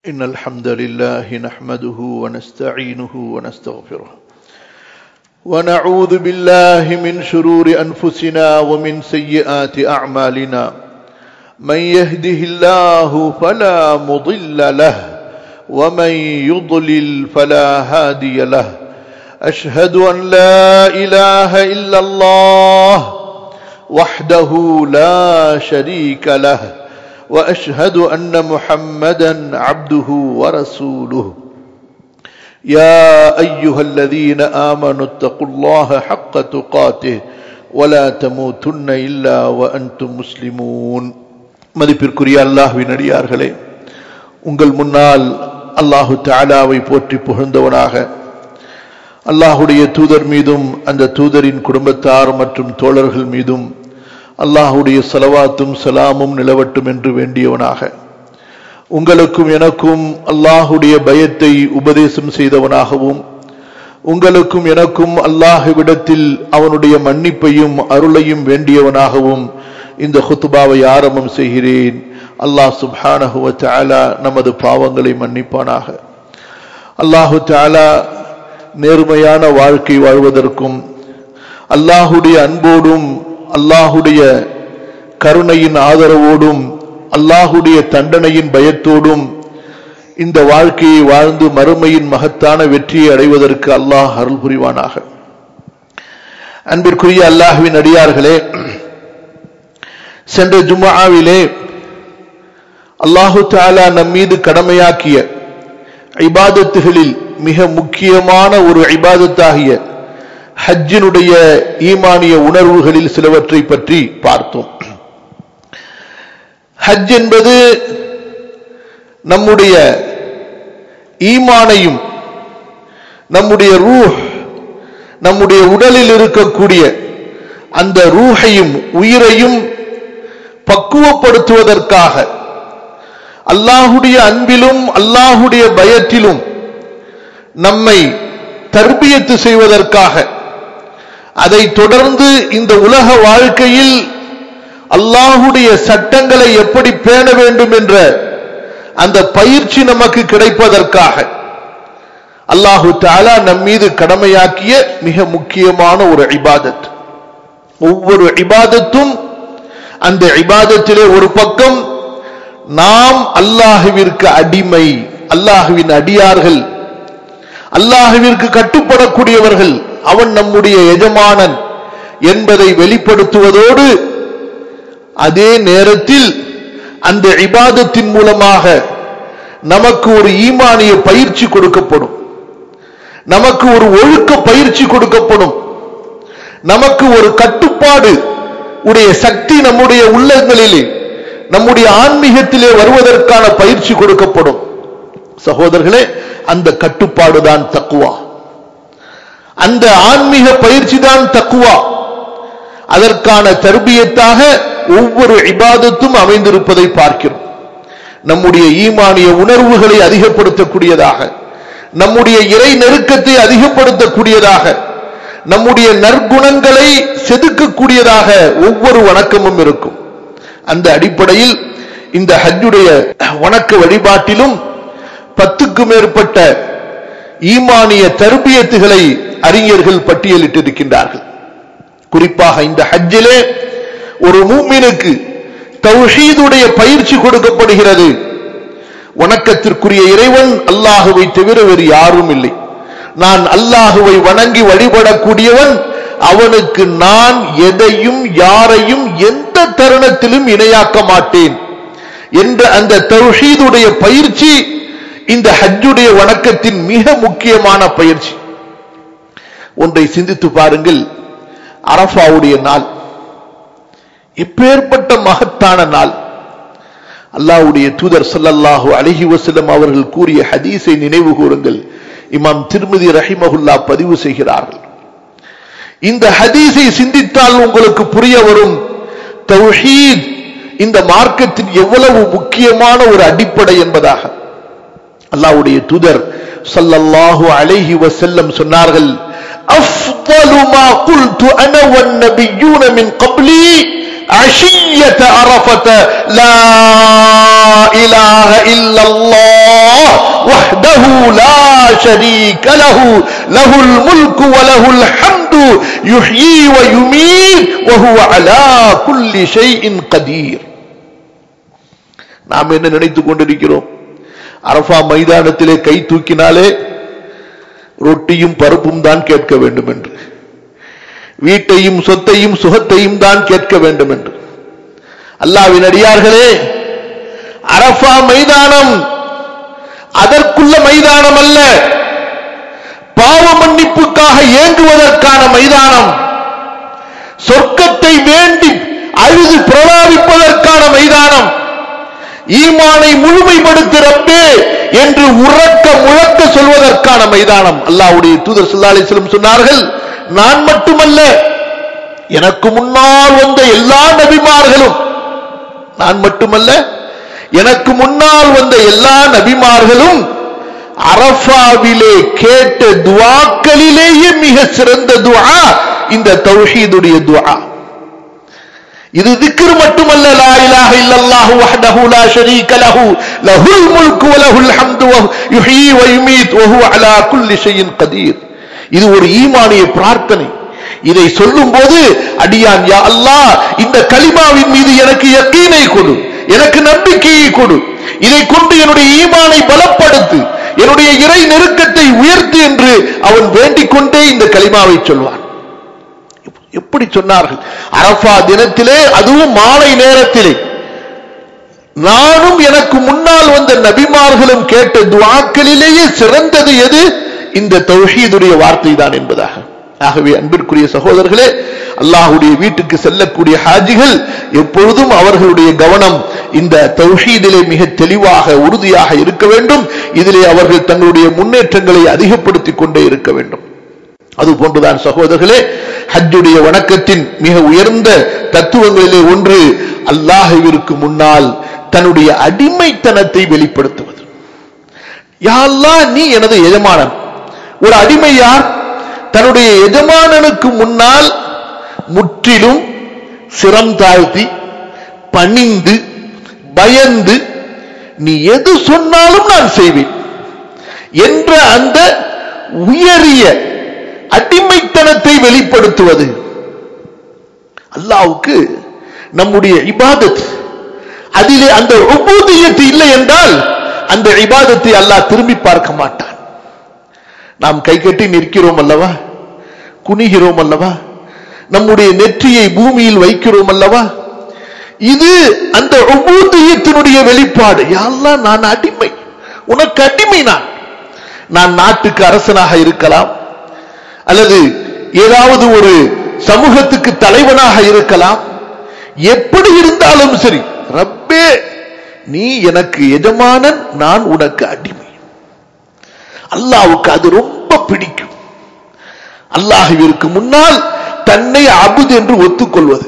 إن الحمد لله نحمده ونستعينه ونستغفره ونعوذ بالله من شرور أنفسنا ومن سيئات أعمالنا من يهده الله فلا مضل له ومن يضلل فلا هادي له أشهد أن لا إله إلا الله وحده لا شريك له واشهد ان محمدا عبده ورسوله يا ايها الذين امنوا اتقوا الله حق تقاته ولا تموتن الا وانتم مسلمون மதிப்பிற்குரிய அல்லாஹ்வின் அடியார்களே உங்கள் முன்னால் அல்லாஹு தாலாவை போற்றி புகழ்ந்தவனாக அல்லாஹுடைய தூதர் மீதும் அந்த தூதரின் குடும்பத்தார் மற்றும் தோழர்கள் மீதும் அல்லாஹுடைய சலவாத்தும் சலாமும் நிலவட்டும் என்று வேண்டியவனாக உங்களுக்கும் எனக்கும் அல்லாஹுடைய பயத்தை உபதேசம் செய்தவனாகவும் உங்களுக்கும் எனக்கும் அல்லாஹுவிடத்தில் அவனுடைய மன்னிப்பையும் அருளையும் வேண்டியவனாகவும் இந்த ஹுத்துபாவை ஆரம்பம் செய்கிறேன் அல்லாஹ் சுப்ஹானஹுவ தாலா நமது பாவங்களை மன்னிப்பானாக அல்லாஹு தாலா நேர்மையான வாழ்க்கை வாழ்வதற்கும் அல்லாஹுடைய அன்போடும் அல்லாஹுடைய கருணையின் ஆதரவோடும் அல்லாஹுடைய தண்டனையின் பயத்தோடும் இந்த வாழ்க்கையை வாழ்ந்து மறுமையின் மகத்தான வெற்றியை அடைவதற்கு அல்லாஹ் அருள் புரிவானாக அன்பிற்குரிய அல்லாஹுவின் அடியார்களே சென்ற ஜும்மாவிலே அல்லாஹு தாலா நம் மீது கடமையாக்கிய ஐபாதத்துகளில் மிக முக்கியமான ஒரு ஐபாதத்தாகிய ஹஜ்ஜினுடைய ஈமானிய உணர்வுகளில் சிலவற்றை பற்றி பார்த்தோம் ஹஜ் என்பது நம்முடைய ஈமானையும் நம்முடைய ரூஹ் நம்முடைய உடலில் இருக்கக்கூடிய அந்த ரூஹையும் உயிரையும் பக்குவப்படுத்துவதற்காக அல்லாஹுடைய அன்பிலும் அல்லாஹுடைய பயத்திலும் நம்மை தர்பியத்து செய்வதற்காக அதை தொடர்ந்து இந்த உலக வாழ்க்கையில் அல்லாஹுடைய சட்டங்களை எப்படி பேண வேண்டும் என்ற அந்த பயிற்சி நமக்கு கிடைப்பதற்காக அல்லாஹு தாலா நம் மீது கடமையாக்கிய மிக முக்கியமான ஒரு இபாதத் ஒவ்வொரு இபாதத்தும் அந்த இபாதத்திலே ஒரு பக்கம் நாம் அல்லாஹுவிற்கு அடிமை அல்லாஹுவின் அடியார்கள் அல்லாஹுவிற்கு கட்டுப்படக்கூடியவர்கள் அவன் நம்முடைய எஜமானன் என்பதை வெளிப்படுத்துவதோடு அதே நேரத்தில் அந்த இபாதத்தின் மூலமாக நமக்கு ஒரு ஈமானிய பயிற்சி கொடுக்கப்படும் நமக்கு ஒரு ஒழுக்க பயிற்சி கொடுக்கப்படும் நமக்கு ஒரு கட்டுப்பாடு உடைய சக்தி நம்முடைய உள்ளங்களிலே நம்முடைய ஆன்மீகத்திலே வருவதற்கான பயிற்சி கொடுக்கப்படும் சகோதரர்களே அந்த கட்டுப்பாடு தான் தக்குவா அந்த ஆன்மீக பயிற்சி தான் தக்குவா அதற்கான தர்பியத்தாக ஒவ்வொரு இபாதத்தும் அமைந்திருப்பதை பார்க்கிறோம் நம்முடைய ஈமானிய உணர்வுகளை அதிகப்படுத்தக்கூடியதாக நம்முடைய இறை நெருக்கத்தை அதிகப்படுத்தக்கூடியதாக நம்முடைய நற்குணங்களை செதுக்கக்கூடியதாக ஒவ்வொரு வணக்கமும் இருக்கும் அந்த அடிப்படையில் இந்த ஹஜ்ஜுடைய வணக்க வழிபாட்டிலும் பத்துக்கும் மேற்பட்ட ஈமானிய தர்பியத்துகளை அறிஞர்கள் பட்டியலிட்டிருக்கின்றார்கள் குறிப்பாக இந்த ஹஜ்ஜிலே ஒரு மூமினுக்கு தௌஹீதுடைய பயிற்சி கொடுக்கப்படுகிறது வணக்கத்திற்குரிய இறைவன் அல்லாஹுவை தவிர வேறு யாரும் இல்லை நான் அல்லாஹுவை வணங்கி வழிபடக்கூடியவன் அவனுக்கு நான் எதையும் யாரையும் எந்த தருணத்திலும் இணையாக்க மாட்டேன் என்ற அந்த தௌஹீதுடைய பயிற்சி இந்த ஹஜ்ஜுடைய வணக்கத்தின் மிக முக்கியமான பயிற்சி ஒன்றை சிந்தித்து பாருங்கள் அரபாவுடைய நாள் எப்பேற்பட்ட மகத்தான நாள் அல்லாவுடைய தூதர் சல்லல்லாஹு அலஹி வசலம் அவர்கள் கூறிய ஹதீஸை நினைவு கூறுங்கள் இமாம் திருமதி ரஹிமகுல்லா பதிவு செய்கிறார்கள் இந்த ஹதீஸை சிந்தித்தால் உங்களுக்கு புரிய வரும் தௌஹீத் இந்த மார்க்கத்தின் எவ்வளவு முக்கியமான ஒரு அடிப்படை என்பதாக அல்லாவுடைய தூதர் சல்லல்லாஹு அலைஹி வசல்லம் சொன்னார்கள் أفضل ما قلت أنا والنبيون من قبلي عشية عرفة لا إله إلا الله وحده لا شريك له له الملك وله الحمد يحيي ويميت وهو على كل شيء قدير நாம் என்ன நினைத்துக் கொண்டிருக்கிறோம் அரபா மைதானத்திலே கை தூக்கினாலே ரொட்டியும் பருப்பும் தான் கேட்க வேண்டும் என்று வீட்டையும் சொத்தையும் சுகத்தையும் தான் கேட்க வேண்டும் என்று அல்லாவின் அடியார்களே அரபா மைதானம் அதற்குள்ள மைதானம் அல்ல பாவ மன்னிப்புக்காக ஏங்குவதற்கான மைதானம் சொர்க்கத்தை வேண்டி அழுது பிரலாபிப்பதற்கான மைதானம் ஈமானை முழுமைப்படுத்திறப்பே என்று உறக்க முழக்க சொல்வதற்கான மைதானம் அல்லாவுடைய தூதர் சல்லா அலிஸ்லம் சொன்னார்கள் நான் மட்டுமல்ல எனக்கு முன்னால் வந்த எல்லா நபிமார்களும் நான் மட்டுமல்ல எனக்கு முன்னால் வந்த எல்லா நபிமார்களும் அரபாவிலே கேட்ட துவாக்களிலேயே மிக சிறந்த துவா இந்த தௌஹீதுடைய துவா இது திக்ர் மட்டுமல்ல லா இலாஹ இல்லல்லாஹு வஹ்தஹு லா ஷரீக லஹு லஹுல் முல்கு வ லஹுல் ஹம்து வ யுஹ்யி வ யுமீத் வ ஹுவ அலா குல்லி ஷைஇன் கதீர் இது ஒரு ஈமானிய பிரார்த்தனை இதை சொல்லும் போது அடியான் யா அல்லாஹ் இந்த கலிமாவின் மீது எனக்கு யக்கீனை கொடு எனக்கு நம்பிக்கையை கொடு இதை கொண்டு என்னுடைய ஈமானை பலப்படுத்து என்னுடைய இறை நெருக்கத்தை உயர்த்து என்று அவன் வேண்டிக் கொண்டே இந்த கலிமாவை சொல்வான் எப்படி சொன்னார்கள் அரபா தினத்திலே அதுவும் மாலை நேரத்திலே நானும் எனக்கு முன்னால் வந்த நபிமார்களும் கேட்ட துவாக்களிலேயே சிறந்தது எது இந்த தௌஹீதுடைய வார்த்தை தான் என்பதாக ஆகவே அன்பிற்குரிய சகோதரர்களே அல்லாஹுடைய வீட்டுக்கு செல்லக்கூடிய ஹாஜிகள் எப்பொழுதும் அவர்களுடைய கவனம் இந்த தௌஹீதிலே மிக தெளிவாக உறுதியாக இருக்க வேண்டும் இதிலே அவர்கள் தங்களுடைய முன்னேற்றங்களை அதிகப்படுத்திக் கொண்டே இருக்க வேண்டும் அது போன்றுதான் சகோதரர்களே ஹஜ்ஜுடைய வணக்கத்தின் மிக உயர்ந்த தத்துவங்களிலே ஒன்று அல்லாஹுவிற்கு முன்னால் தன்னுடைய அடிமைத்தனத்தை வெளிப்படுத்துவது யாழ்லா நீ எனது எஜமானன் ஒரு அடிமை யார் தன்னுடைய எஜமானனுக்கு முன்னால் முற்றிலும் சிரம் தாழ்த்தி பணிந்து பயந்து நீ எது சொன்னாலும் நான் செய்வேன் என்ற அந்த உயரிய அடிமைத்தனத்தை வெளிப்படுத்துவது அல்லாவுக்கு நம்முடைய இபாதத் அதிலே அந்த உபூதியத்து இல்லை என்றால் அந்த இபாதத்தை அல்லாஹ் திரும்பி பார்க்க மாட்டான் நாம் கை கட்டி நிற்கிறோம் அல்லவா குனிகிறோம் அல்லவா நம்முடைய நெற்றியை பூமியில் வைக்கிறோம் அல்லவா இது அந்த உபூதியத்தினுடைய வெளிப்பாடு யாரெல்லாம் நான் அடிமை உனக்கு அடிமை நான் நான் நாட்டுக்கு அரசனாக இருக்கலாம் அல்லது ஏதாவது ஒரு சமூகத்துக்கு தலைவனாக இருக்கலாம் எப்படி இருந்தாலும் சரி ரப்பே நீ எனக்கு எஜமானன் நான் உனக்கு அடிமை அல்லாவுக்கு அது ரொம்ப பிடிக்கும் அல்லாஹுவிற்கு முன்னால் தன்னை அபுத் என்று ஒத்துக்கொள்வது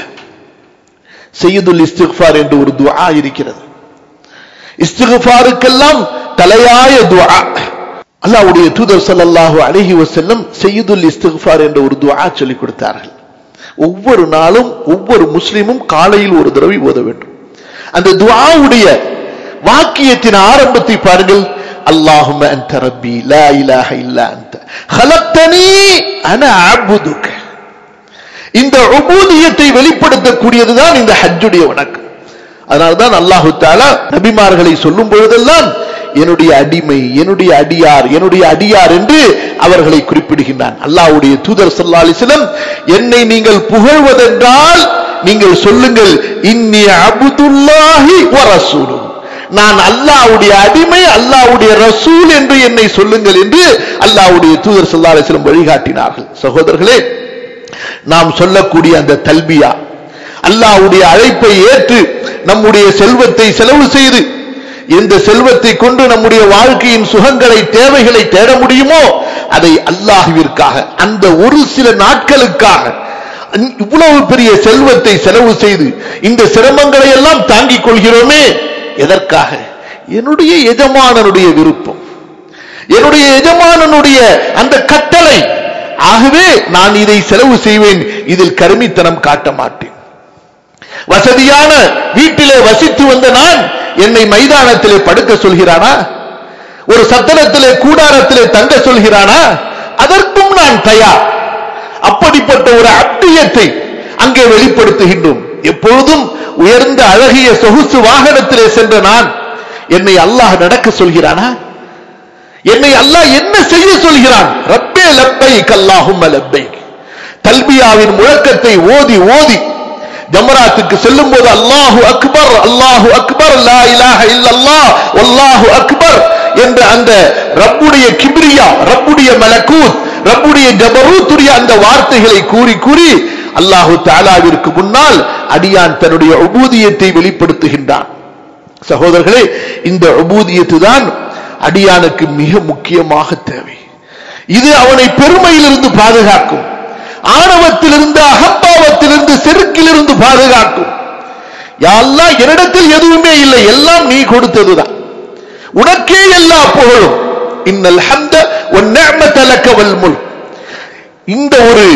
செய்யுதுல் இஸ்திஃபார் என்று ஒரு துவா இருக்கிறது இஸ்திஃபாருக்கெல்லாம் தலையாய துவா அல்லாவுடைய தூதர் சல்லாஹூ அழகி வசல்லம் செய்யுதுல் இஸ்திஃபார் என்ற ஒரு துவா சொல்லிக் கொடுத்தார்கள் ஒவ்வொரு நாளும் ஒவ்வொரு முஸ்லீமும் காலையில் ஒரு தடவை ஓத வேண்டும் அந்த துவாவுடைய வாக்கியத்தின் ஆரம்பத்தை பாருங்கள் اللهم أنت ربي لا إله إلا أنت خلقتني أنا أعبدك இந்த உபூதியத்தை வெளிப்படுத்தக்கூடியதுதான் இந்த ஹஜ்ஜுடைய வணக்கம் அதனால்தான் அல்லாஹு தாலா நபிமார்களை சொல்லும் பொழுதெல்லாம் என்னுடைய அடிமை என்னுடைய அடியார் என்னுடைய அடியார் என்று அவர்களை குறிப்பிடுகின்றான் அல்லாஹ்வுடைய தூதர் சல்லா அலிஸ்லம் என்னை நீங்கள் புகழ்வதென்றால் நீங்கள் சொல்லுங்கள் இன்னி அபுதுல்லாஹி வரசூலும் நான் அல்லாவுடைய அடிமை அல்லாவுடைய ரசூல் என்று என்னை சொல்லுங்கள் என்று அல்லாவுடைய தூதர் சல்லா அலிஸ்லம் வழிகாட்டினார்கள் சகோதரர்களே நாம் சொல்லக்கூடிய அந்த தல்பியா அல்லாவுடைய அழைப்பை ஏற்று நம்முடைய செல்வத்தை செலவு செய்து எந்த செல்வத்தை கொண்டு நம்முடைய வாழ்க்கையின் சுகங்களை தேவைகளை தேட முடியுமோ அதை அல்லாஹுவிற்காக அந்த ஒரு சில நாட்களுக்காக இவ்வளவு பெரிய செல்வத்தை செலவு செய்து இந்த சிரமங்களை எல்லாம் தாங்கிக் கொள்கிறோமே எதற்காக என்னுடைய எஜமானனுடைய விருப்பம் என்னுடைய எஜமானனுடைய அந்த கட்டளை ஆகவே நான் இதை செலவு செய்வேன் இதில் கருமித்தனம் காட்ட மாட்டேன் வசதியான வீட்டிலே வசித்து வந்த நான் என்னை மைதானத்திலே படுக்க சொல்கிறானா ஒரு சத்தனத்திலே கூடாரத்திலே தங்க சொல்கிறானா அதற்கும் நான் தயார் அப்படிப்பட்ட ஒரு அட்டியத்தை அங்கே வெளிப்படுத்துகின்றோம் எப்பொழுதும் உயர்ந்த அழகிய சொகுசு வாகனத்திலே சென்ற நான் என்னை அல்லாஹ் நடக்க சொல்கிறானா என்னை அல்லாஹ் என்ன செய்ய சொல்கிறான் ரப்பே லப்பை கல்லாஹும் லப்பை தல்பியாவின் முழக்கத்தை ஓதி ஓதி ஜமராத்துக்கு செல்லும் போது அல்லாஹு அக்பர் அல்லாஹு அக்பர் லா இலாஹ இல்லல்லாஹ் வல்லாஹு அக்பர் என்ற அந்த ரப்புடைய கிப்ரியா ரப்புடைய மலக்கூத் ரப்புடைய ஜபரூத்துடைய அந்த வார்த்தைகளை கூறி கூறி அல்லாஹு தாலாவிற்கு முன்னால் அடியான் தன்னுடைய உபூதியத்தை வெளிப்படுத்துகின்றான் சகோதரர்களே இந்த உபூதியத்து தான் அடியானுக்கு மிக முக்கியமாக தேவை இது அவனை பெருமையிலிருந்து பாதுகாக்கும் ஆணவத்திலிருந்து அகம்பாவத்திலிருந்து செருக்கிலிருந்து பாதுகாக்கும் யாரெல்லாம் என்னிடத்தில் எதுவுமே இல்லை எல்லாம் நீ கொடுத்ததுதான் உனக்கே எல்லா புகழும் இன்னல் ஹந்த ஒன் லக்கவல் முல் இந்த ஒரு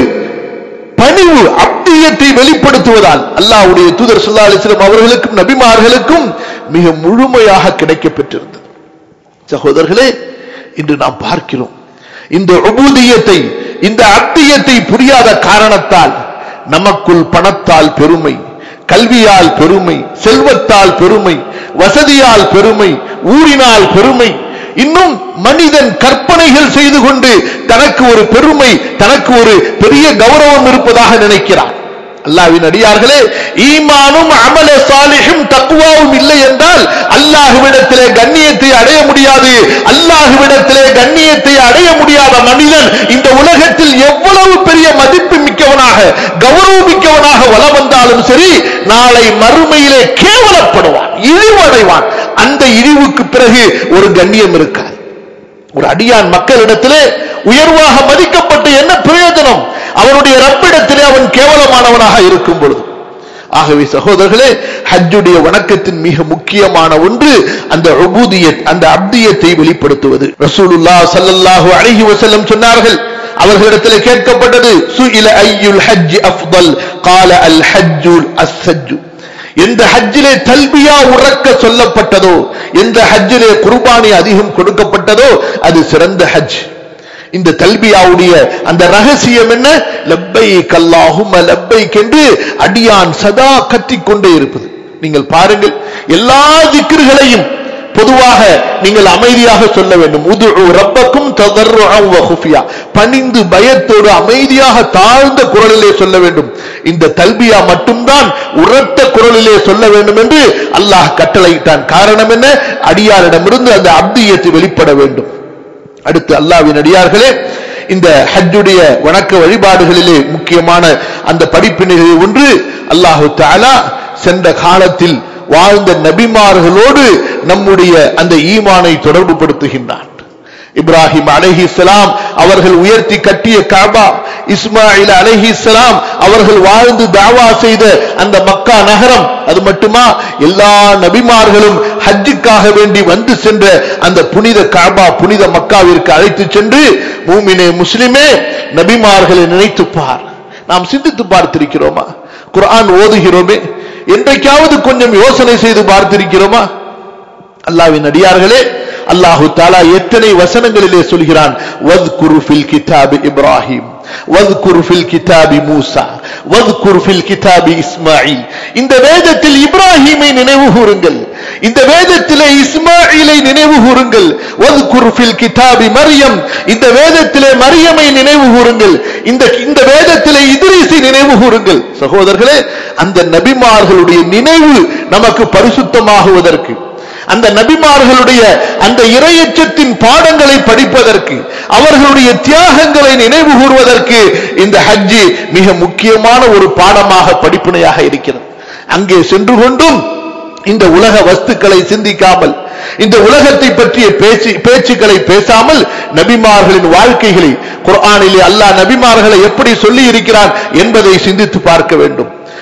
பணிவு அப்தியத்தை வெளிப்படுத்துவதால் அல்லாஹ்வுடைய தூதர் ஸல்லல்லாஹு அலைஹி வஸல்லம் அவர்களுக்கும் நபிமார்களுக்கும் மிக முழுமையாக கிடைக்கப் பெற்றிருந்தது சகோதரர்களே இன்று நாம் பார்க்கிறோம் இந்த உபூதியத்தை இந்த அத்தியத்தை புரியாத காரணத்தால் நமக்குள் பணத்தால் பெருமை கல்வியால் பெருமை செல்வத்தால் பெருமை வசதியால் பெருமை ஊரினால் பெருமை இன்னும் மனிதன் கற்பனைகள் செய்து கொண்டு தனக்கு ஒரு பெருமை தனக்கு ஒரு பெரிய கௌரவம் இருப்பதாக நினைக்கிறான் அல்லாவின் அடியார்களே ஈமானும் அமல சாலிஹும் தக்குவாவும் இல்லை என்றால் அல்லாஹுவிடத்திலே கண்ணியத்தை அடைய முடியாது அல்லாஹுவிடத்திலே கண்ணியத்தை அடைய முடியாத மனிதன் இந்த உலகத்தில் எவ்வளவு பெரிய மதிப்பு மிக்கவனாக கௌரவம் மிக்கவனாக வலம் வந்தாலும் சரி நாளை மறுமையிலே கேவலப்படுவான் இழிவடைவான் அந்த இழிவுக்கு பிறகு ஒரு கண்ணியம் இருக்காது ஒரு அடியான் மக்களிடத்திலே உயர்வாக மதிக்கப்பட்டு என்ன பிரயோஜனம் அவனுடைய ரப்பிடத்திலே அவன் கேவலமானவனாக இருக்கும் பொழுது ஆகவே சகோதரர்களே ஹஜ்ஜுடைய வணக்கத்தின் மிக முக்கியமான ஒன்று அந்த உபூதியத் அந்த அப்தியத்தை வெளிப்படுத்துவது ரசூலுல்லா ஸல்லல்லாஹு அலைஹி வஸல்லம் சொன்னார்கள் அவர்களிடத்தில் கேட்கப்பட்டது சுஇல ஐயுல் ஹஜ் அஃதல் قال الحج السج எந்த ஹஜ்ஜிலே தல்பியா உறக்க சொல்லப்பட்டதோ எந்த ஹஜ்ஜிலே குர்பானி அதிகம் கொடுக்கப்பட்டதோ அது சிறந்த ஹஜ் இந்த தல்பியாவுடைய அந்த ரகசியம் என்ன லப்பை கல்லாகும் லப்பைக் என்று அடியான் சதா கத்திக்கொண்டே இருப்பது நீங்கள் பாருங்கள் எல்லா திக்கிர்களையும் பொதுவாக நீங்கள் அமைதியாக சொல்ல வேண்டும் உது ரப்பக்கும் ததர்ருஅ பணிந்து பயத்தோடு அமைதியாக தாழ்ந்த குரலிலே சொல்ல வேண்டும் இந்த தல்பியா மட்டும்தான் உரத்த குரலிலே சொல்ல வேண்டும் என்று அல்லாஹ் கட்டளையிட்டான் காரணம் என்ன அடியாரிடமிருந்து அந்த அப்தியத்தை வெளிப்பட வேண்டும் அடுத்து அல்லாவின் அடியார்களே இந்த ஹஜ்ஜுடைய வணக்க வழிபாடுகளிலே முக்கியமான அந்த படிப்பினைகளில் ஒன்று அல்லாஹு தாலா சென்ற காலத்தில் வாழ்ந்த நபிமார்களோடு நம்முடைய அந்த ஈமானை தொடர்பு படுத்துகின்றான் இப்ராஹிம் அலஹி சலாம் அவர்கள் உயர்த்தி கட்டிய காபா இஸ்மாயில் அலஹி சலாம் அவர்கள் வாழ்ந்து தாவா செய்த அந்த மக்கா நகரம் அது மட்டுமா எல்லா நபிமார்களும் ஹஜ்ஜுக்காக வேண்டி வந்து சென்ற அந்த புனித காபா புனித மக்காவிற்கு அழைத்து சென்று மூமினே முஸ்லிமே நபிமார்களை நினைத்து பார் நாம் சிந்தித்து பார்த்திருக்கிறோமா குர்ஆன் ஓதுகிறோமே என்றைக்காவது கொஞ்சம் யோசனை செய்து பார்த்திருக்கிறோமா அல்லாவின் அடியார்களே அல்லாஹு தாலா எத்தனை வசனங்களிலே சொல்கிறான் வத்குரு ஃபில் கிதாபி இப்ராஹிம் வத்குரு ஃபில் கிதாபி மூசா வத்குரு ஃபில் கிதாபி இஸ்மாயில் இந்த வேதத்தில் இப்ராஹிமை நினைவு கூறுங்கள் இந்த வேதத்திலே இஸ்மாயிலை நினைவு கூறுங்கள் வத்குரு ஃபில் கிதாபி மரியம் இந்த வேதத்திலே மரியமை நினைவு கூறுங்கள் இந்த இந்த வேதத்திலே இத்ரீஸை நினைவு கூறுங்கள் சகோதரர்களே அந்த நபிமார்களுடைய நினைவு நமக்கு பரிசுத்தமாகுவதற்கு அந்த நபிமார்களுடைய அந்த இரையச்சத்தின் பாடங்களை படிப்பதற்கு அவர்களுடைய தியாகங்களை நினைவு கூறுவதற்கு இந்த ஹஜ்ஜி மிக முக்கியமான ஒரு பாடமாக படிப்பினையாக இருக்கிறது அங்கே சென்று கொண்டும் இந்த உலக வஸ்துக்களை சிந்திக்காமல் இந்த உலகத்தை பற்றிய பேச்சு பேச்சுக்களை பேசாமல் நபிமார்களின் வாழ்க்கைகளை குர்ஆனிலே அல்லாஹ் நபிமார்களை எப்படி சொல்லி இருக்கிறார் என்பதை சிந்தித்து பார்க்க வேண்டும்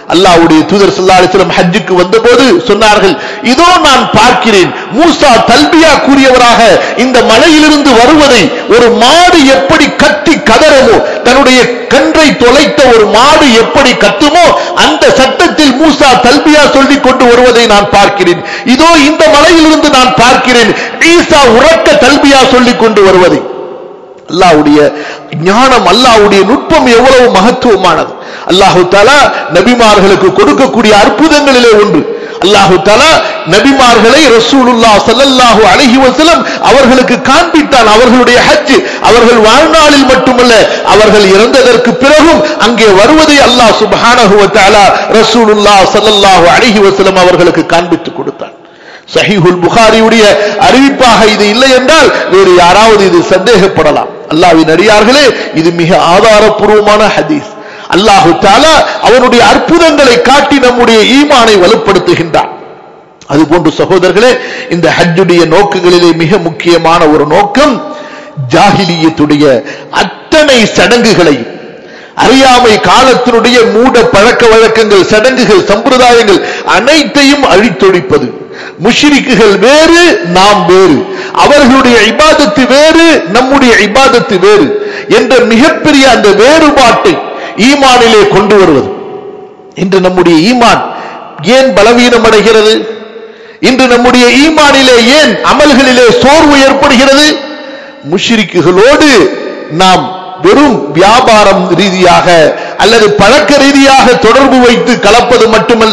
அல்லாஹ்வுடைய தூதர் ஸல்லல்லாஹு அலைஹி வஸல்லம் ஹஜ்ஜுக்கு வந்தபோது சொன்னார்கள் இதோ நான் பார்க்கிறேன் மூசா தல்பியா கூறியவராக இந்த மலையிலிருந்து வருவதை ஒரு மாடு எப்படி கத்தி கதறமோ தன்னுடைய கன்றை தொலைத்த ஒரு மாடு எப்படி கத்துமோ அந்த சட்டத்தில் மூசா தல்பியா சொல்லிக் கொண்டு வருவதை நான் பார்க்கிறேன் இதோ இந்த மலையிலிருந்து நான் பார்க்கிறேன் ஈசா உறக்க தல்பியா சொல்லிக் கொண்டு வருவதை அல்லாஹ்வுடைய ஞானம் அல்லாஹ்வுடைய நுட்பம் எவ்வளவு மகத்துவமானது அல்லாஹு தாலா நபிமார்களுக்கு கொடுக்கக்கூடிய அற்புதங்களிலே ஒன்று அல்லாஹு தாலா நபிமார்களை ரசூலுல்லா ஸல்லல்லாஹு அலைஹி வஸல்லம் அவர்களுக்கு காண்பித்தான் அவர்களுடைய ஹஜ் அவர்கள் வாழ்நாளில் மட்டுமல்ல அவர்கள் இறந்ததற்கு பிறகும் அங்கே வருவதை அல்லாஹ் சுப்ஹானஹு வ தஆலா ரசூலுல்லா ஸல்லல்லாஹு அலைஹி வஸல்லம் அவர்களுக்கு காண்பித்து கொடுத்தான் சஹீஹுல் புகாரியுடைய அறிவிப்பாக இது இல்லை என்றால் வேறு யாராவது இது சந்தேகப்படலாம் அல்லாஹ்வின் அடியார்களே இது மிக ஆதாரப்பூர்வமான ஹதீஸ் அல்லாஹு தாலா அவனுடைய அற்புதங்களை காட்டி நம்முடைய ஈமானை வலுப்படுத்துகின்றான் அதுபோன்று சகோதரர்களே இந்த ஹஜ்ஜுடைய நோக்கங்களிலே மிக முக்கியமான ஒரு நோக்கம் ஜாகிலியத்துடைய அத்தனை சடங்குகளையும் அறியாமை காலத்தினுடைய மூட பழக்க வழக்கங்கள் சடங்குகள் சம்பிரதாயங்கள் அனைத்தையும் அழித்தொழிப்பது முஷ்ரிக்குகள் வேறு நாம் வேறு அவர்களுடைய இபாதத்து வேறு நம்முடைய இபாதத்து வேறு என்ற மிகப்பெரிய அந்த வேறுபாட்டை ஈமானிலே கொண்டு வருவது இன்று நம்முடைய ஈமான் ஏன் பலவீனம் அடைகிறது இன்று நம்முடைய ஈமானிலே ஏன் அமல்களிலே சோர்வு ஏற்படுகிறது முஷ்ரிக்குகளோடு நாம் வெறும் வியாபாரம் ரீதியாக அல்லது பழக்க ரீதியாக தொடர்பு வைத்து கலப்பது மட்டுமல்ல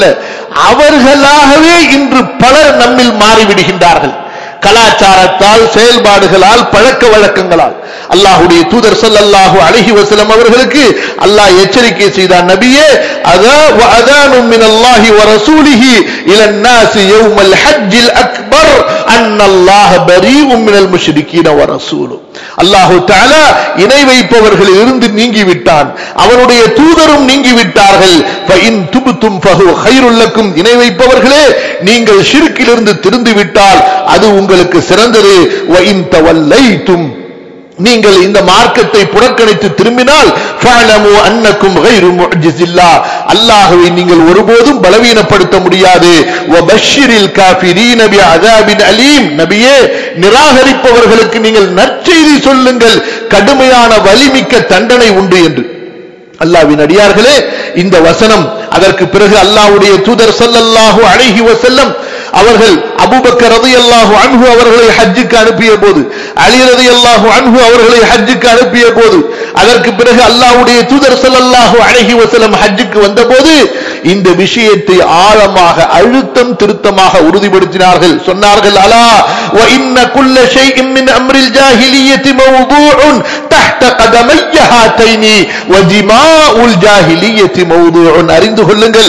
அவர்களாகவே இன்று பலர் நம்மில் மாறிவிடுகின்றார்கள் கலாச்சாரத்தால் செயல்பாடுகளால் பழக்க வழக்கங்களால் அல்லாஹுடைய தூதர் ஸல்லல்லாஹு அலைஹி வஸல்லம் அவர்களுக்கு அல்லாஹ் எச்சரிக்கை செய்தார் நபியே அதா வஅதானு மினல்லாஹி வ ரசூலிஹி இலன் நாசி யௌமல் ஹஜ்ஜில் அக்பர் அன்னல்லாஹ பரீஉம் மினல் முஷ்ரிக்கீன வ ரசூலு அல்லாஹு தஆலா இணை வைப்பவர்களில் இருந்து நீங்கி விட்டான் அவனுடைய தூதரும் நீங்கி விட்டார்கள் ஃபஇன் துப்தும் ஃபஹு கைருல் லக்கும் இணை வைப்பவர்களே நீங்கள் ஷிர்க்கிலிருந்து திருந்தி விட்டால் அது உங்களுக்கு சிறந்தது வ இன் தவல்லைத்தும் நீங்கள் இந்த மார்க்கத்தை புறக்கணித்து திரும்பினால் ஃபஅலமு அன்னக்கும் கைரு முஅஜிஸில்லா அல்லாஹ்வை நீங்கள் ஒருபோதும் பலவீனப்படுத்த முடியாது வபஷ்ஷிரில் காஃபிரீன பிஅஸாபின் அலீம் நபியே நிராகரிப்பவர்களுக்கு நீங்கள் நற்செய்தி சொல்லுங்கள் கடுமையான வலிமிக்க தண்டனை உண்டு என்று அல்லாவின் அடியார்களே இந்த வசனம் அதற்கு பிறகு அல்லாஹ்வுடைய தூதர் ஸல்லல்லாஹு அலைஹி வஸல்லம் அவர்கள் அபூபக்கர் ரலியல்லாஹு அன்ஹு அவர்களை ஹஜ்ஜுக்கு அனுப்பிய போது அலி ரலியல்லாஹு அன்ஹு அவர்களை ஹஜ்ஜுக்கு அனுப்பிய போது அதற்கு பிறகு அல்லாஹ்வுடைய தூதர் ஸல்லல்லாஹு அலைஹி வஸல்லம் ஹஜ்ஜுக்கு வந்தபோது இந்த விஷயத்தை ஆழமாக அழுத்தம் திருத்தமாக உறுதிப்படுத்தினார்கள் சொன்னார்கள் அலா வ இன்ன குல்ல ஷைஇன் மின் அம்ரில் ஜாஹிலியத்தி மவ்தூஉன் தஹ்த கதமைய ஹாதைனி வ ஜிமாஉல் ஜாஹிலியத்தி மவ்தூஉன் அறிந்து கொள்ளுங்கள்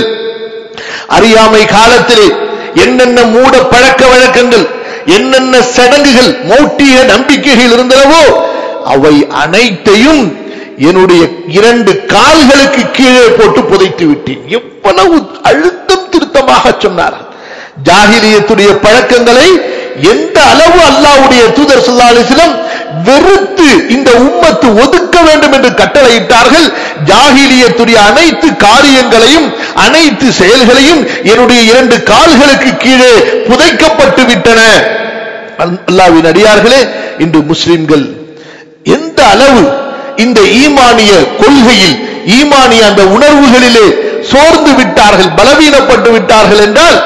அறியாமை காலத்திலே என்னென்ன மூட பழக்க வழக்கங்கள் என்னென்ன சடங்குகள் மௌட்டிய நம்பிக்கைகள் இருந்தனவோ அவை அனைத்தையும் என்னுடைய இரண்டு கால்களுக்கு கீழே போட்டு புதைத்து விட்டேன் எவ்வளவு அழுத்தம் திருத்தமாக சொன்னார் ஜாகிலியத்துடைய பழக்கங்களை எந்த அளவு அல்லாஹ்வுடைய தூதர் ஸல்லல்லாஹு அலைஹி வஸல்லம் வெறுத்து இந்த உம்மத்து ஒதுக்க வேண்டும் என்று கட்டளையிட்டார்கள் ஜாகிலியத்துடைய அனைத்து காரியங்களையும் அனைத்து செயல்களையும் என்னுடைய இரண்டு கால்களுக்கு கீழே புதைக்கப்பட்டு விட்டன அல்லாவின் அடியார்களே இன்று முஸ்லிம்கள் எந்த அளவு இந்த ஈமானிய கொள்கையில் ஈமானிய அந்த உணர்வுகளிலே சோர்ந்து விட்டார்கள் பலவீனப்பட்டு விட்டார்கள் என்றால்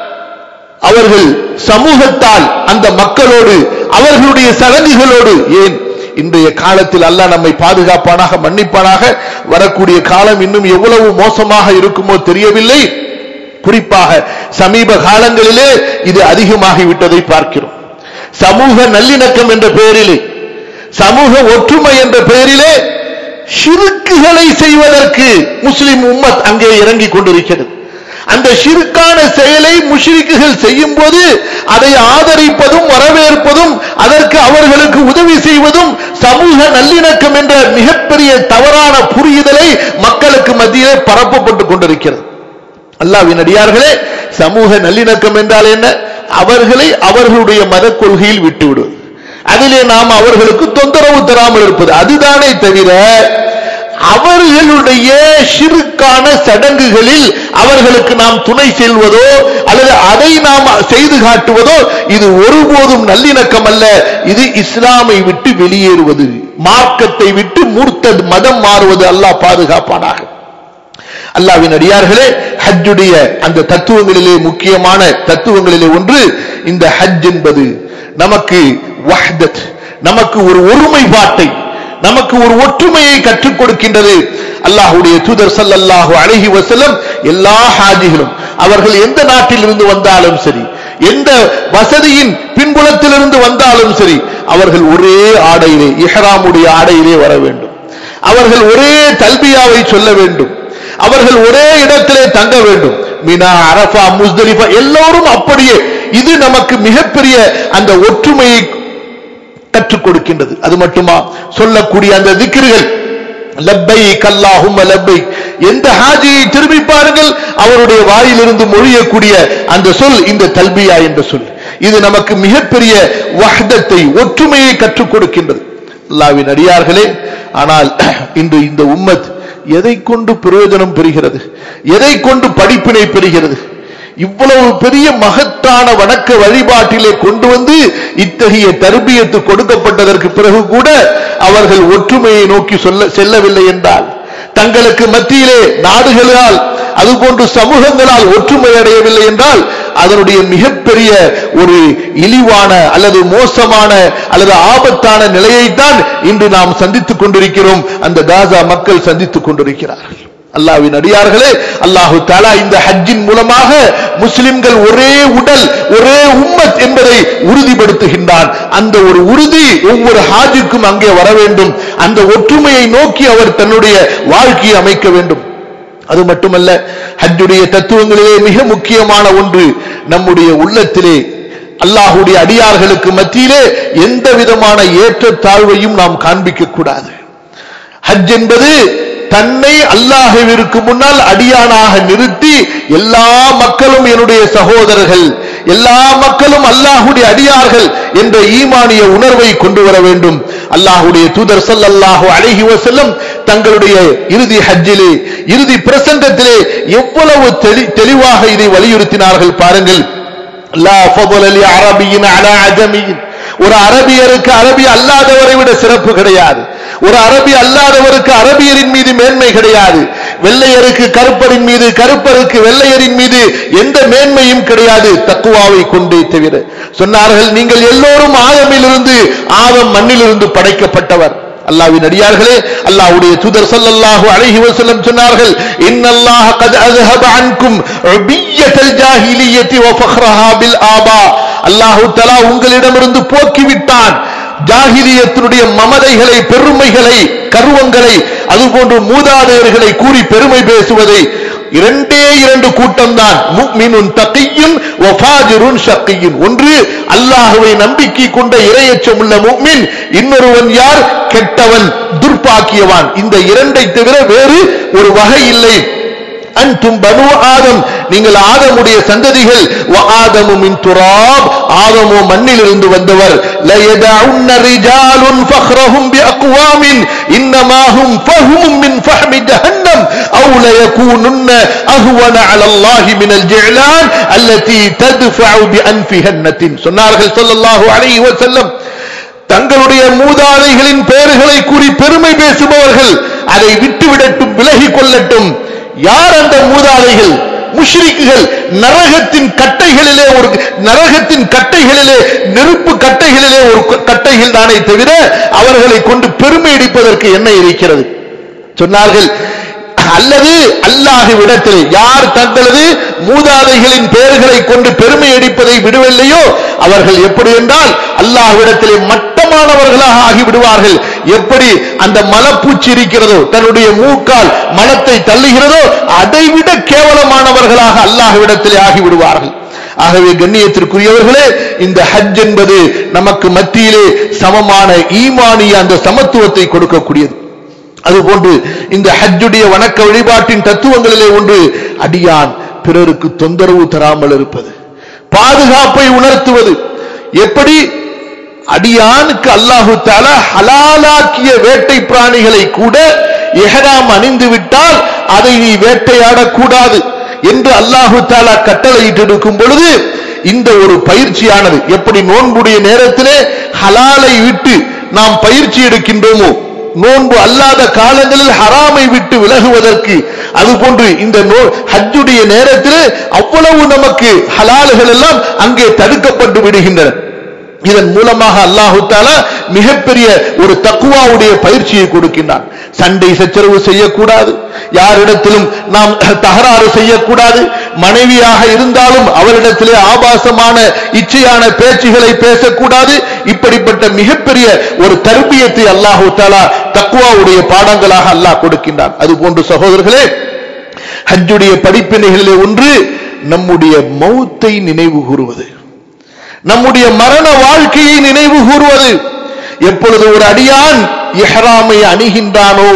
அவர்கள் சமூகத்தால் அந்த மக்களோடு அவர்களுடைய சடங்குகளோடு ஏன் இன்றைய காலத்தில் அல்லாஹ் நம்மை பாதுகாப்பானாக மன்னிப்பானாக வரக்கூடிய காலம் இன்னும் எவ்வளவு மோசமாக இருக்குமோ தெரியவில்லை குறிப்பாக சமீப காலங்களிலே இது அதிகமாகிவிட்டதை பார்க்கிறோம் சமூக நல்லிணக்கம் என்ற பெயரிலே சமூக ஒற்றுமை என்ற பெயரிலே ஷிருக்குகளை செய்வதற்கு முஸ்லிம் உம்மத் அங்கே இறங்கிக் கொண்டிருக்கிறது அந்த ஷிருக்கான செயலை முஷ்ரிக்குகள் செய்யும் போது அதை ஆதரிப்பதும் வரவேற்பதும் அதற்கு அவர்களுக்கு உதவி செய்வதும் சமூக நல்லிணக்கம் என்ற மிகப்பெரிய தவறான புரியுதலை மக்களுக்கு மத்தியிலே பரப்பப்பட்டுக் கொண்டிருக்கிறது அல்லாவின் அடியார்களே சமூக நல்லிணக்கம் என்றால் என்ன அவர்களை அவர்களுடைய மத கொள்கையில் விட்டுவிடுவது அதிலே நாம் அவர்களுக்கு தொந்தரவு தராமல் இருப்பது அதுதானே தவிர அவர்களுடைய சிறுக்கான சடங்குகளில் அவர்களுக்கு நாம் துணை செல்வதோ அல்லது அதை நாம் செய்து காட்டுவதோ இது ஒருபோதும் நல்லிணக்கம் அல்ல இது இஸ்லாமை விட்டு வெளியேறுவது மார்க்கத்தை விட்டு மூர்த்த மதம் மாறுவது அல்லாஹ் பாதுகாப்பானாக அல்லாவின் அடியார்களே ஹஜ்ஜுடைய அந்த தத்துவங்களிலே முக்கியமான தத்துவங்களிலே ஒன்று இந்த ஹஜ் என்பது நமக்கு வஹ்தத் நமக்கு ஒரு ஒருமைப்பாட்டை நமக்கு ஒரு ஒற்றுமையை கற்றுக் கொடுக்கின்றது அல்லாஹுடைய தூதர் சல்லல்லாஹு அழகி வசலம் எல்லா ஹாஜிகளும் அவர்கள் எந்த நாட்டில் இருந்து வந்தாலும் சரி எந்த வசதியின் பின்புலத்திலிருந்து வந்தாலும் சரி அவர்கள் ஒரே ஆடையிலே இஹ்ராமுடைய ஆடையிலே வர வேண்டும் அவர்கள் ஒரே தல்பியாவை சொல்ல வேண்டும் அவர்கள் ஒரே இடத்திலே தங்க வேண்டும் மினா அரபா முஸ்தலிஃபா எல்லோரும் அப்படியே இது நமக்கு மிகப்பெரிய அந்த ஒற்றுமையை கற்றுக் கொடுக்கின்றது அது மட்டுமா சொல்லக்கூடிய அந்த திக்கிர்கள் லப்பை கல்லாஹும் லப்பை எந்த ஹாஜியை திரும்பி பாருங்கள் அவருடைய வாயிலிருந்து மொழியக்கூடிய அந்த சொல் இந்த தல்பியா என்ற சொல் இது நமக்கு மிகப்பெரிய வஹ்தத்தை ஒற்றுமையை கற்றுக் கொடுக்கின்றது அல்லாவின் அடியார்களே ஆனால் இன்று இந்த உம்மத் எதை கொண்டு பிரயோஜனம் பெறுகிறது எதை கொண்டு படிப்பினை பெறுகிறது இவ்வளவு பெரிய மகத்தான வணக்க வழிபாட்டிலே கொண்டு வந்து இத்தகைய தர்பியத்து கொடுக்கப்பட்டதற்கு பிறகு கூட அவர்கள் ஒற்றுமையை நோக்கி சொல்ல செல்லவில்லை என்றால் தங்களுக்கு மத்தியிலே நாடுகளால் அதுபோன்று சமூகங்களால் ஒற்றுமை அடையவில்லை என்றால் அதனுடைய மிகப்பெரிய ஒரு இழிவான அல்லது மோசமான அல்லது ஆபத்தான நிலையைத்தான் இன்று நாம் சந்தித்துக் கொண்டிருக்கிறோம் அந்த காசா மக்கள் சந்தித்துக் கொண்டிருக்கிறார்கள் அல்லாவின் அடியார்களே அல்லாஹு தாலா இந்த ஹஜ்ஜின் மூலமாக முஸ்லிம்கள் ஒரே உடல் ஒரே உம்மத் என்பதை உறுதிப்படுத்துகின்றான் அந்த ஒரு உறுதி ஒவ்வொரு ஹாஜுக்கும் அங்கே வர வேண்டும் அந்த ஒற்றுமையை நோக்கி அவர் தன்னுடைய வாழ்க்கையை அமைக்க வேண்டும் அது மட்டுமல்ல ஹஜ்ஜுடைய தத்துவங்களிலே மிக முக்கியமான ஒன்று நம்முடைய உள்ளத்திலே அல்லாஹுடைய அடியார்களுக்கு மத்தியிலே எந்த விதமான ஏற்றத்தாழ்வையும் நாம் காண்பிக்க கூடாது ஹஜ் என்பது தன்னை அல்லாஹுவிற்கு முன்னால் அடியானாக நிறுத்தி எல்லா மக்களும் என்னுடைய சகோதரர்கள் எல்லா மக்களும் அல்லாஹுடைய அடியார்கள் என்ற ஈமானிய உணர்வை கொண்டு வர வேண்டும் அல்லாஹுடைய தூதர் சல்லல்லாஹு அழகி வசல்லம் தங்களுடைய இறுதி ஹஜ்ஜிலே இறுதி பிரசங்கத்திலே எவ்வளவு தெளிவாக இதை வலியுறுத்தினார்கள் பாருங்கள் லா ஃபضل அரபியின் அலா அஜமியின் ஒரு அரபியருக்கு அரபி அல்லாதவரை விட சிறப்பு கிடையாது ஒரு அரபி அல்லாதவருக்கு அரபியரின் மீது மேன்மை கிடையாது வெள்ளையருக்கு கருப்பரின் மீது கருப்பருக்கு வெள்ளையரின் மீது எந்த மேன்மையும் கிடையாது தக்குவாவை கொண்டே தவிர சொன்னார்கள் நீங்கள் எல்லோரும் ஆதமிலிருந்து ஆதம் மண்ணிலிருந்து படைக்கப்பட்டவர் அல்லாவின் அடியார்களே அல்லாஹ்வுடைய தூதர் ஸல்லல்லாஹு அலைஹி வஸல்லம் சொன்னார்கள் இன்னல்லாஹ கத் அஸ்ஹப அன்கும் உபிய்யத்தல் ஜாஹிலியத்தி வ ஃபக்ரஹா பில் ஆபா அல்லாஹ் தஆலா உங்களிடமிருந்து போக்கிவிட்டான் ஜாகிலியத்தினுடைய மமதைகளை பெருமைகளை கருவங்களை அதுபோன்று மூதாதையர்களை கூறி பெருமை பேசுவதை இரண்டே இரண்டு கூட்டம் தான் முக்மினுன் தக்கையும் ஒஃபாஜிருன் ஷக்கியின் ஒன்று அல்லாஹுவை நம்பிக்கை கொண்ட இரையச்சம் உள்ள முக்மின் இன்னொருவன் யார் கெட்டவன் துர்ப்பாக்கியவான் இந்த இரண்டை தவிர வேறு ஒரு வகை இல்லை அன்தும் பனு ஆதம் நீங்கள் ஆதமுடைய சந்ததிகள் ஆதமு மின் துராப் ஆதமோ மண்ணிலிருந்து வந்தவர் லயதஉன்ன ரிஜாலுன் ஃபக்ரஹும் பிஅக்வாமின் இன்னமாஹும் ஃபஹும் மின் ஃபஹ்மி ஜஹன்னம் அவு லயகூனுன்ன அஹ்வன அலா அல்லாஹி மின் அல்-ஜிலான் அல்லதி தத்ஃபஉ பிஅன்ஃபிஹன்னத்தின் சொன்னார்கள் ஸல்லல்லாஹு அலைஹி வஸல்லம் தங்களுடைய மூதாதைகளின் பெயர்களை கூறி பெருமை பேசுபவர்கள் அதை விட்டுவிடட்டும் விலகிக் கொள்ளட்டும் யார் அந்த மூதாதைகள் முஷ்ரிக்குகள் நரகத்தின் கட்டைகளிலே ஒரு நரகத்தின் கட்டைகளிலே நெருப்பு கட்டைகளிலே ஒரு கட்டைகள் தானே தவிர அவர்களை கொண்டு பெருமை அடிப்பதற்கு என்ன இருக்கிறது சொன்னார்கள் அல்லது அல்லாஹுவிடத்தில் யார் தங்களது மூதாதைகளின் பெயர்களை கொண்டு பெருமை அடிப்பதை விடுவில்லையோ அவர்கள் எப்படி என்றால் அல்லாஹ்விடத்திலே மட்டமானவர்களாக ஆகிவிடுவார்கள் எப்படி அந்த மலப்பூச்சி இருக்கிறதோ தன்னுடைய மூக்கால் மலத்தை தள்ளுகிறதோ அதைவிட கேவலமானவர்களாக அல்லாஹ்விடத்திலே ஆகிவிடுவார்கள் ஆகவே கண்ணியத்திற்குரியவர்களே இந்த ஹஜ் என்பது நமக்கு மத்தியிலே சமமான ஈமானிய அந்த சமத்துவத்தை கொடுக்கக்கூடியது அதுபோன்று இந்த ஹஜ்ஜுடைய வணக்க வழிபாட்டின் தத்துவங்களிலே ஒன்று அடியான் பிறருக்கு தொந்தரவு தராமல் இருப்பது பாதுகாப்பை உணர்த்துவது எப்படி அடியானுக்கு அல்லாஹு தாலா ஹலாலாக்கிய வேட்டை பிராணிகளை கூட இஹராம் அணிந்து விட்டால் அதை நீ வேட்டையாடக்கூடாது என்று அல்லாஹு தாலா கட்டளையிட்டிருக்கும் பொழுது இந்த ஒரு பயிற்சியானது எப்படி நோன்புடைய நேரத்திலே ஹலாலை விட்டு நாம் பயிற்சி எடுக்கின்றோமோ நோன்பு அல்லாத காலங்களில் ஹராமை விட்டு விலகுவதற்கு அதுபோன்று இந்த நோ ஹஜ்ஜுடைய நேரத்தில் அவ்வளவு நமக்கு ஹலால்கள் எல்லாம் அங்கே தடுக்கப்பட்டு விடுகின்றன இதன் மூலமாக அல்லாஹு தாலா மிகப்பெரிய ஒரு தக்குவாவுடைய பயிற்சியை கொடுக்கின்றான் சண்டை சச்சரவு செய்யக்கூடாது யாரிடத்திலும் நாம் தகராறு செய்யக்கூடாது மனைவியாக இருந்தாலும் அவரிடத்திலே ஆபாசமான இச்சையான பேச்சுகளை பேசக்கூடாது இப்படிப்பட்ட மிகப்பெரிய ஒரு தர்பியத்தை அல்லாஹு தாலா தக்குவாவுடைய பாடங்களாக அல்லாஹ் கொடுக்கின்றான் அது போன்று சகோதரர்களே ஹஜ்ஜுடைய படிப்பினைகளிலே ஒன்று நம்முடைய மௌத்தை நினைவு கூறுவது நம்முடைய மரண வாழ்க்கையை நினைவு கூறுவது எப்பொழுது ஒரு அடியான் இஹ்ராமை அணுகின்றானோ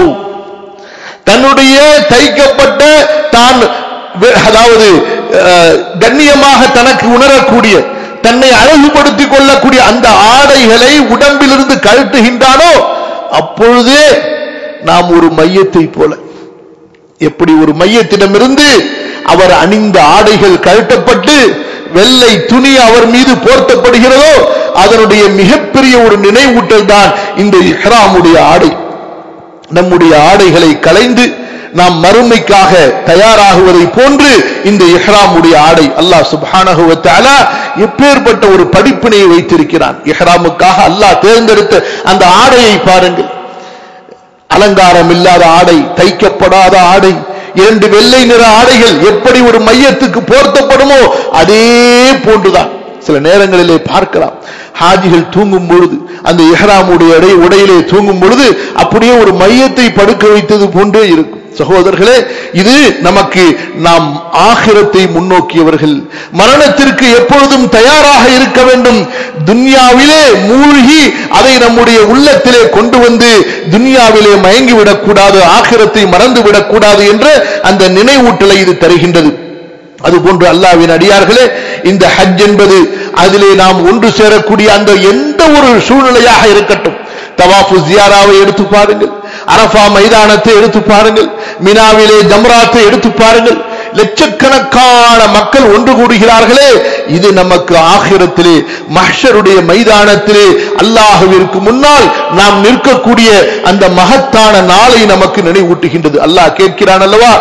தன்னுடைய தைக்கப்பட்ட தான் அதாவது கண்ணியமாக தனக்கு உணரக்கூடிய தன்னை அழகுபடுத்திக் கொள்ளக்கூடிய அந்த ஆடைகளை உடம்பிலிருந்து கழட்டுகின்றானோ அப்பொழுதே நாம் ஒரு மையத்தை போல எப்படி ஒரு மையத்திடமிருந்து அவர் அணிந்த ஆடைகள் கழட்டப்பட்டு வெள்ளை துணி அவர் மீது போர்த்தப்படுகிறதோ அதனுடைய மிகப்பெரிய ஒரு நினைவூட்டல் தான் இந்த இஹ்ராமுடைய ஆடை நம்முடைய ஆடைகளை களைந்து நாம் மறுமைக்காக தயாராகுவதை போன்று இந்த இஹ்ராமுடைய ஆடை அல்லாஹ் சுபானகுவத்தால எப்பேற்பட்ட ஒரு படிப்பினையை வைத்திருக்கிறான் இஹ்ராமுக்காக அல்லாஹ் தேர்ந்தெடுத்த அந்த ஆடையை பாருங்கள் அலங்காரம் இல்லாத ஆடை தைக்கப்படாத ஆடை இரண்டு வெள்ளை நிற ஆடைகள் எப்படி ஒரு மையத்துக்கு போர்த்தப்படுமோ அதே போன்றுதான் சில நேரங்களிலே பார்க்கலாம் ஹாஜிகள் தூங்கும் பொழுது அந்த இஹ்ராமுடைய இடை உடையிலே தூங்கும் பொழுது அப்படியே ஒரு மையத்தை படுக்க வைத்தது போன்றே இருக்கும் சகோதரர்களே இது நமக்கு நாம் ஆகிரத்தை முன்னோக்கியவர்கள் மரணத்திற்கு எப்பொழுதும் தயாராக இருக்க வேண்டும் துன்யாவிலே மூழ்கி அதை நம்முடைய உள்ளத்திலே கொண்டு வந்து துன்யாவிலே மயங்கி விடக்கூடாது ஆகிரத்தை மறந்து விடக்கூடாது என்ற அந்த நினைவூட்டலை இது தருகின்றது அதுபோன்று அல்லாவின் அடியார்களே இந்த ஹஜ் என்பது அதிலே நாம் ஒன்று சேரக்கூடிய அந்த எந்த ஒரு சூழ்நிலையாக இருக்கட்டும் தவாஃபு ஜியாராவை எடுத்து பாருங்கள் அரபா மைதானத்தை எடுத்து பாருங்கள் மினாவிலே ஜம்ராத்தை எடுத்து பாருங்கள் லட்சக்கணக்கான மக்கள் ஒன்று கூடுகிறார்களே இது நமக்கு ஆகிரத்திலே மஹ்ஷருடைய மைதானத்திலே அல்லாஹுவிற்கு முன்னால் நாம் நிற்கக்கூடிய அந்த மகத்தான நாளை நமக்கு நினைவூட்டுகின்றது அல்லாஹ் கேட்கிறான் அல்லவா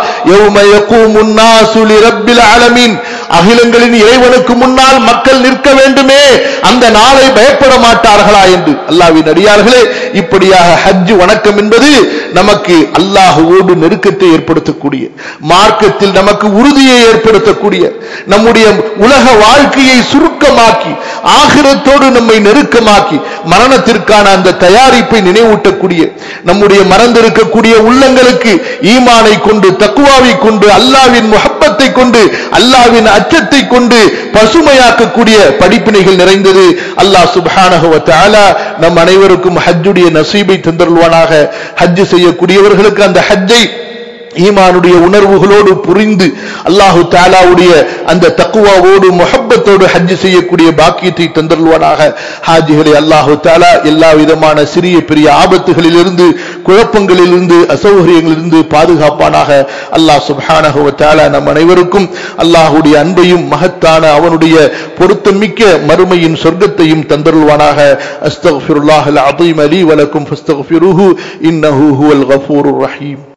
ஆலமீன் அகிலங்களின் இறைவனுக்கு முன்னால் மக்கள் நிற்க வேண்டுமே அந்த நாளை பயப்பட மாட்டார்களா என்று அல்லாவின் அடியார்களே இப்படியாக ஹஜ் வணக்கம் என்பது நமக்கு அல்லாஹுவோடு நெருக்கத்தை ஏற்படுத்தக்கூடிய மார்க்கத்தில் நமக்கு உறுதியை ஏற்படுத்தக்கூடிய நம்முடைய உலக வாழ்க்கையை சுருக்கமாக்கி ஆகிரத்தோடு நம்மை நெருக்கமாக்கி மரணத்திற்கான அந்த தயாரிப்பை நினைவூட்டக்கூடிய நம்முடைய மறந்திருக்கக்கூடிய உள்ளங்களுக்கு ஈமானை கொண்டு தக்குவாவை கொண்டு அல்லாவின் முகப்பத்தை கொண்டு அல்லாவின் அச்சத்தை கொண்டு பசுமையாக்கக்கூடிய படிப்பினைகள் நிறைந்தது அல்லாஹ் சுபானகுவ நம் அனைவருக்கும் ஹஜ்ஜுடைய நசீபை தந்தருள்வானாக ஹஜ் செய்யக்கூடியவர்களுக்கு அந்த ஹஜ்ஜை ஈமானுடைய உணர்வுகளோடு புரிந்து அல்லாஹு தாலாவுடைய அந்த தக்குவாவோடு முஹப்பத்தோடு ஹஜ் செய்யக்கூடிய பாக்கியத்தை தந்தருள்வானாக ஹாஜிகளை அல்லாஹு தாலா எல்லா விதமான சிறிய பெரிய ஆபத்துகளிலிருந்து குழப்பங்களிலிருந்து அசௌகரியங்களிலிருந்து பாதுகாப்பானாக அல்லாஹ் சுபானஹுவ தாலா நம் அனைவருக்கும் அல்லாஹுடைய அன்பையும் மகத்தான அவனுடைய பொருத்தமிக்க மறுமையின் சொர்க்கத்தையும் தந்தருள்வானாக அஸ்தக்ஃபிருல்லாஹ் அல் அதீம் அலி வலக்கும் ஃபஸ்தக்ஃபிருஹு இன்னஹு ஹுவல் கஃபூருர் ரஹீம்